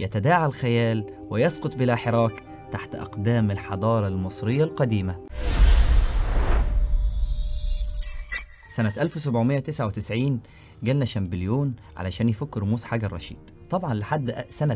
يتداعى الخيال ويسقط بلا حراك تحت أقدام الحضارة المصرية القديمة سنة 1799 جالنا شامبليون علشان يفك رموز حجر رشيد طبعا لحد سنة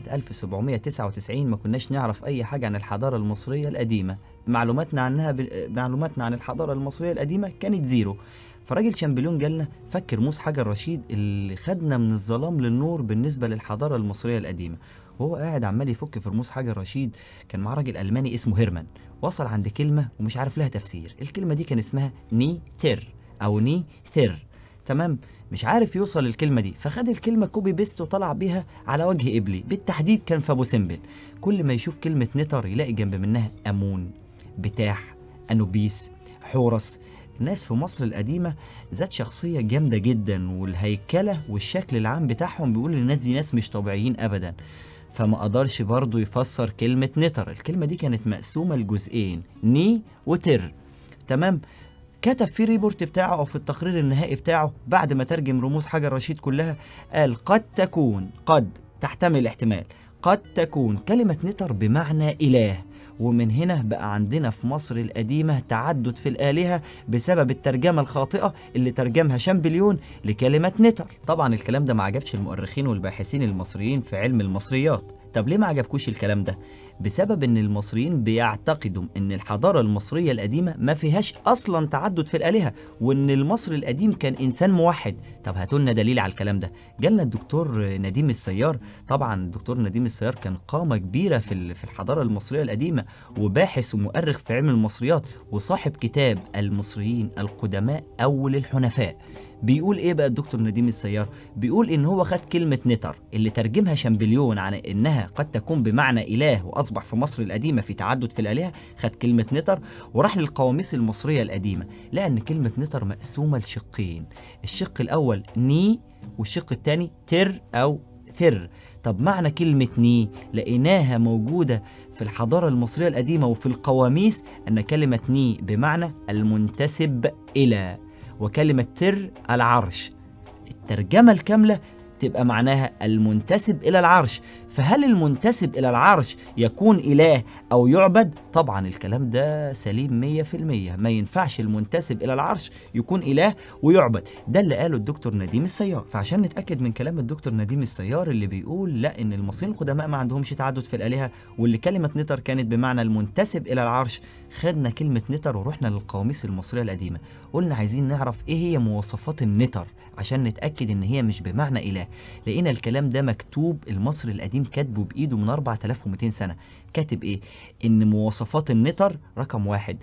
1799 ما كناش نعرف أي حاجة عن الحضارة المصرية القديمة معلوماتنا عنها ب... معلوماتنا عن الحضارة المصرية القديمة كانت زيرو فراجل شامبليون جالنا فك رموز حجر رشيد اللي خدنا من الظلام للنور بالنسبة للحضارة المصرية القديمة وهو قاعد عمال يفك في رموز حجر رشيد كان معاه راجل ألماني اسمه هيرمان وصل عند كلمة ومش عارف لها تفسير الكلمة دي كان اسمها ني تير أو ني ثير تمام مش عارف يوصل للكلمة دي فخد الكلمة كوبي بيست وطلع بيها على وجه إبلي بالتحديد كان في أبو سمبل كل ما يشوف كلمة نتر يلاقي جنب منها أمون بتاح أنوبيس حورس الناس في مصر القديمة ذات شخصية جامدة جدا والهيكلة والشكل العام بتاعهم بيقول الناس دي ناس مش طبيعيين أبدا فما قدرش برضه يفسر كلمة نتر الكلمة دي كانت مقسومة لجزئين ني وتر تمام كتب في الريبورت بتاعه او في التقرير النهائي بتاعه بعد ما ترجم رموز حجر رشيد كلها قال قد تكون قد تحتمل احتمال قد تكون كلمة نتر بمعنى إله ومن هنا بقى عندنا في مصر القديمة تعدد في الآلهة بسبب الترجمة الخاطئة اللي ترجمها شامبليون لكلمة نتر طبعا الكلام ده ما عجبش المؤرخين والباحثين المصريين في علم المصريات طب ليه ما عجبكوش الكلام ده؟ بسبب ان المصريين بيعتقدوا ان الحضاره المصريه القديمه ما فيهاش اصلا تعدد في الالهه وان المصري القديم كان انسان موحد طب هاتوا لنا دليل على الكلام ده جالنا الدكتور نديم السيار طبعا الدكتور نديم السيار كان قامه كبيره في في الحضاره المصريه القديمه وباحث ومؤرخ في علم المصريات وصاحب كتاب المصريين القدماء اول الحنفاء بيقول ايه بقى الدكتور نديم السيار بيقول ان هو خد كلمه نتر اللي ترجمها شامبليون عن انها قد تكون بمعنى اله واصبح في مصر القديمه في تعدد في الالهه خد كلمه نتر وراح للقواميس المصريه القديمه لقى ان كلمه نتر مقسومه لشقين الشق الاول ني والشق الثاني تر او ثر طب معنى كلمة ني لقيناها موجودة في الحضارة المصرية القديمة وفي القواميس أن كلمة ني بمعنى المنتسب إلى وكلمة تر العرش الترجمة الكاملة تبقى معناها المنتسب إلى العرش فهل المنتسب إلى العرش يكون إله أو يعبد؟ طبعا الكلام ده سليم مية في المية ما ينفعش المنتسب إلى العرش يكون إله ويعبد ده اللي قاله الدكتور نديم السيار فعشان نتأكد من كلام الدكتور نديم السيار اللي بيقول لا إن المصريين القدماء ما عندهمش تعدد في الآلهة واللي كلمة نتر كانت بمعنى المنتسب إلى العرش خدنا كلمة نتر ورحنا للقواميس المصرية القديمة قلنا عايزين نعرف إيه هي مواصفات النتر عشان نتأكد إن هي مش بمعنى إله لقينا الكلام ده مكتوب المصري القديم كاتبه بإيده من 4200 سنة كاتب إيه؟ إن مواصفات النتر رقم واحد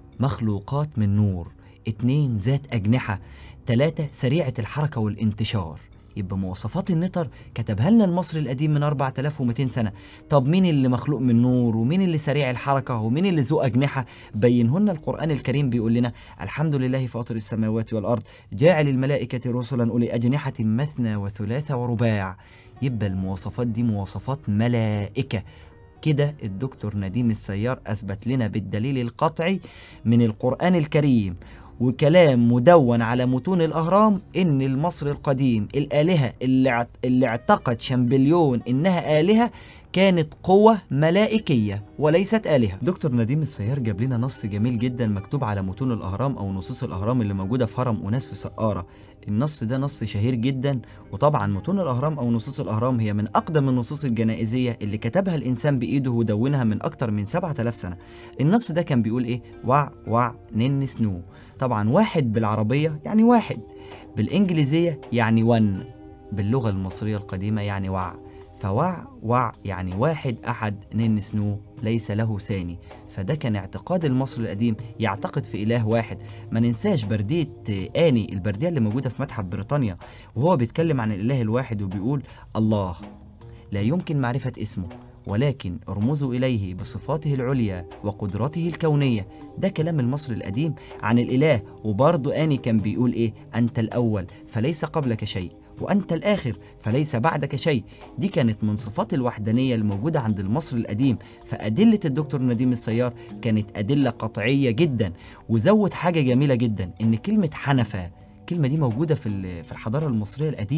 مخلوقات من نور اتنين ذات أجنحة تلاتة سريعة الحركة والانتشار يبقى مواصفات النتر كتبها لنا المصري القديم من 4200 سنة طب مين اللي مخلوق من نور ومين اللي سريع الحركة ومين اللي ذو أجنحة بينهن القرآن الكريم بيقول لنا الحمد لله فاطر السماوات والأرض جاعل الملائكة رسلا أولي أجنحة مثنى وثلاث ورباع يبقى المواصفات دي مواصفات ملائكة كده الدكتور نديم السيار أثبت لنا بالدليل القطعي من القرآن الكريم وكلام مدون على متون الأهرام إن المصري القديم الآلهة اللي, اللي اعتقد شامبليون إنها آلهة كانت قوة ملائكية وليست آلهة دكتور نديم السيار جاب لنا نص جميل جدا مكتوب على متون الأهرام أو نصوص الأهرام اللي موجودة في هرم أناس في سقارة النص ده نص شهير جدا وطبعا متون الأهرام أو نصوص الأهرام هي من أقدم النصوص الجنائزية اللي كتبها الإنسان بإيده ودونها من أكتر من 7000 سنة النص ده كان بيقول إيه وع وع نن سنو طبعا واحد بالعربية يعني واحد بالإنجليزية يعني ون باللغة المصرية القديمة يعني وع فوع وع يعني واحد أحد نن سنو ليس له ثاني فده كان اعتقاد المصري القديم يعتقد في إله واحد ما ننساش بردية آني البردية اللي موجودة في متحف بريطانيا وهو بيتكلم عن الإله الواحد وبيقول الله لا يمكن معرفة اسمه ولكن ارمزوا إليه بصفاته العليا وقدرته الكونية ده كلام المصري القديم عن الإله وبرضه آني كان بيقول إيه أنت الأول فليس قبلك شيء وأنت الآخر فليس بعدك شيء دي كانت من صفات الوحدانية الموجودة عند المصري القديم فأدلة الدكتور نديم السيار كانت أدلة قطعية جدا وزود حاجة جميلة جدا إن كلمة حنفة الكلمة دي موجودة في في الحضارة المصرية القديمة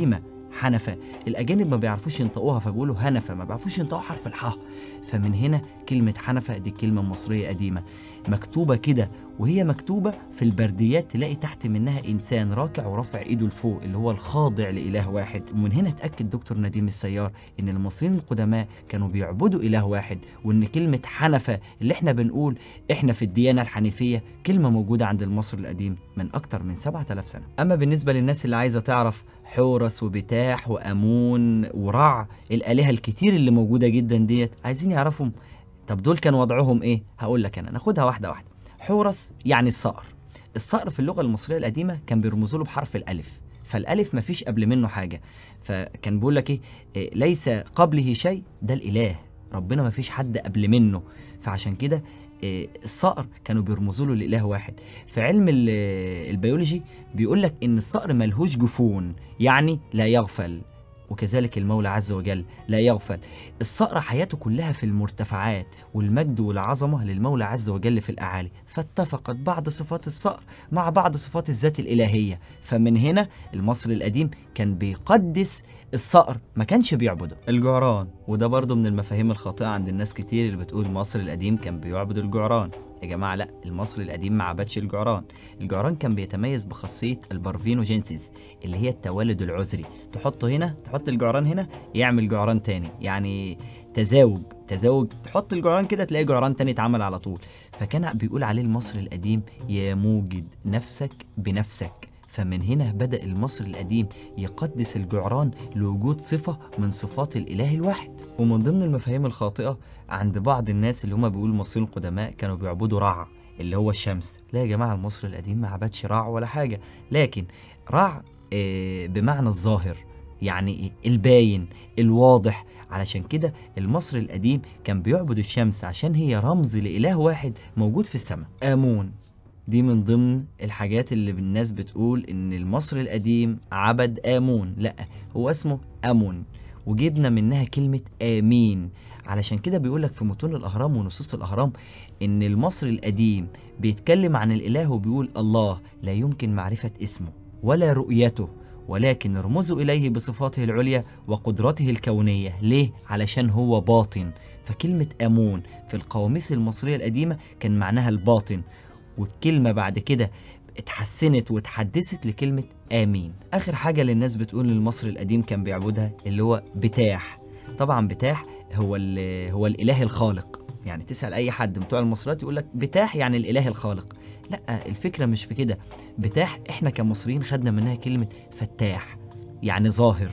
حنفة الأجانب ما بيعرفوش ينطقوها فبيقولوا هنفة ما بيعرفوش ينطقوا حرف الحاء فمن هنا كلمة حنفة دي كلمة مصرية قديمة مكتوبة كده وهي مكتوبة في البرديات تلاقي تحت منها إنسان راكع ورافع إيده لفوق اللي هو الخاضع لإله واحد ومن هنا اتأكد دكتور نديم السيار إن المصريين القدماء كانوا بيعبدوا إله واحد وإن كلمة حنفة اللي إحنا بنقول إحنا في الديانة الحنيفية كلمة موجودة عند المصري القديم من أكتر من 7000 سنة أما بالنسبة للناس اللي عايزة تعرف حورس وبتاح وأمون ورع الآلهة الكتير اللي موجودة جدا ديت عايزين يعرفهم طب دول كان وضعهم ايه هقول لك انا ناخدها واحده واحده حورس يعني الصقر الصقر في اللغه المصريه القديمه كان بيرمزوا له بحرف الالف فالالف مفيش قبل منه حاجه فكان بيقول لك ايه إيه، ليس قبله شيء ده الاله ربنا مفيش حد قبل منه فعشان كده إيه، الصقر كانوا بيرمزوا له لاله واحد في علم ال- البيولوجي بيقول لك ان الصقر ملهوش جفون يعني لا يغفل وكذلك المولى عز وجل لا يغفل الصقر حياته كلها في المرتفعات والمجد والعظمة للمولى عز وجل في الأعالي فاتفقت بعض صفات الصقر مع بعض صفات الذات الإلهية فمن هنا المصري القديم كان بيقدس الصقر ما كانش بيعبده الجعران وده برضه من المفاهيم الخاطئة عند الناس كتير اللي بتقول المصري القديم كان بيعبد الجعران يا جماعة لا المصري القديم ما عبدش الجعران الجعران كان بيتميز بخاصية البارفينوجينسيس اللي هي التوالد العذري تحطه هنا تحط الجعران هنا يعمل جعران تاني يعني تزاوج تزاوج تحط الجعران كده تلاقي جعران تاني اتعمل على طول فكان بيقول عليه المصري القديم يا موجد نفسك بنفسك فمن هنا بدأ المصري القديم يقدس الجعران لوجود صفة من صفات الإله الواحد ومن ضمن المفاهيم الخاطئة عند بعض الناس اللي هم بيقولوا المصريين القدماء كانوا بيعبدوا رع اللي هو الشمس لا يا جماعة المصري القديم ما عبدش رع ولا حاجة لكن رع آه، بمعنى الظاهر يعني إيه؟ الباين الواضح علشان كده المصري القديم كان بيعبد الشمس عشان هي رمز لإله واحد موجود في السماء آمون دي من ضمن الحاجات اللي الناس بتقول ان المصري القديم عبد آمون لا هو اسمه أمون وجبنا منها كلمة آمين علشان كده بيقولك في متون الأهرام ونصوص الأهرام إن المصري القديم بيتكلم عن الإله وبيقول الله لا يمكن معرفة اسمه ولا رؤيته ولكن ارمزوا إليه بصفاته العليا وقدرته الكونية ليه؟ علشان هو باطن فكلمة أمون في القواميس المصرية القديمة كان معناها الباطن والكلمة بعد كده اتحسنت واتحدثت لكلمة آمين آخر حاجة للناس بتقول المصري القديم كان بيعبدها اللي هو بتاح طبعا بتاح هو ال- هو الإله الخالق يعني تسأل أي حد بتوع المصريات يقول لك بتاح يعني الإله الخالق لا الفكرة مش في كده بتاح احنا كمصريين خدنا منها كلمة فتاح يعني ظاهر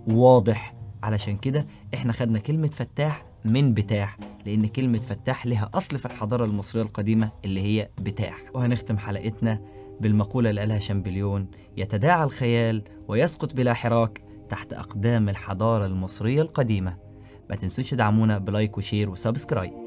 واضح علشان كده احنا خدنا كلمة فتاح من بتاح لأن كلمة فتاح لها أصل في الحضارة المصرية القديمة اللي هي بتاح وهنختم حلقتنا بالمقولة اللي قالها شامبليون يتداعى الخيال ويسقط بلا حراك تحت أقدام الحضارة المصرية القديمة ما تنسوش تدعمونا بلايك وشير وسبسكرايب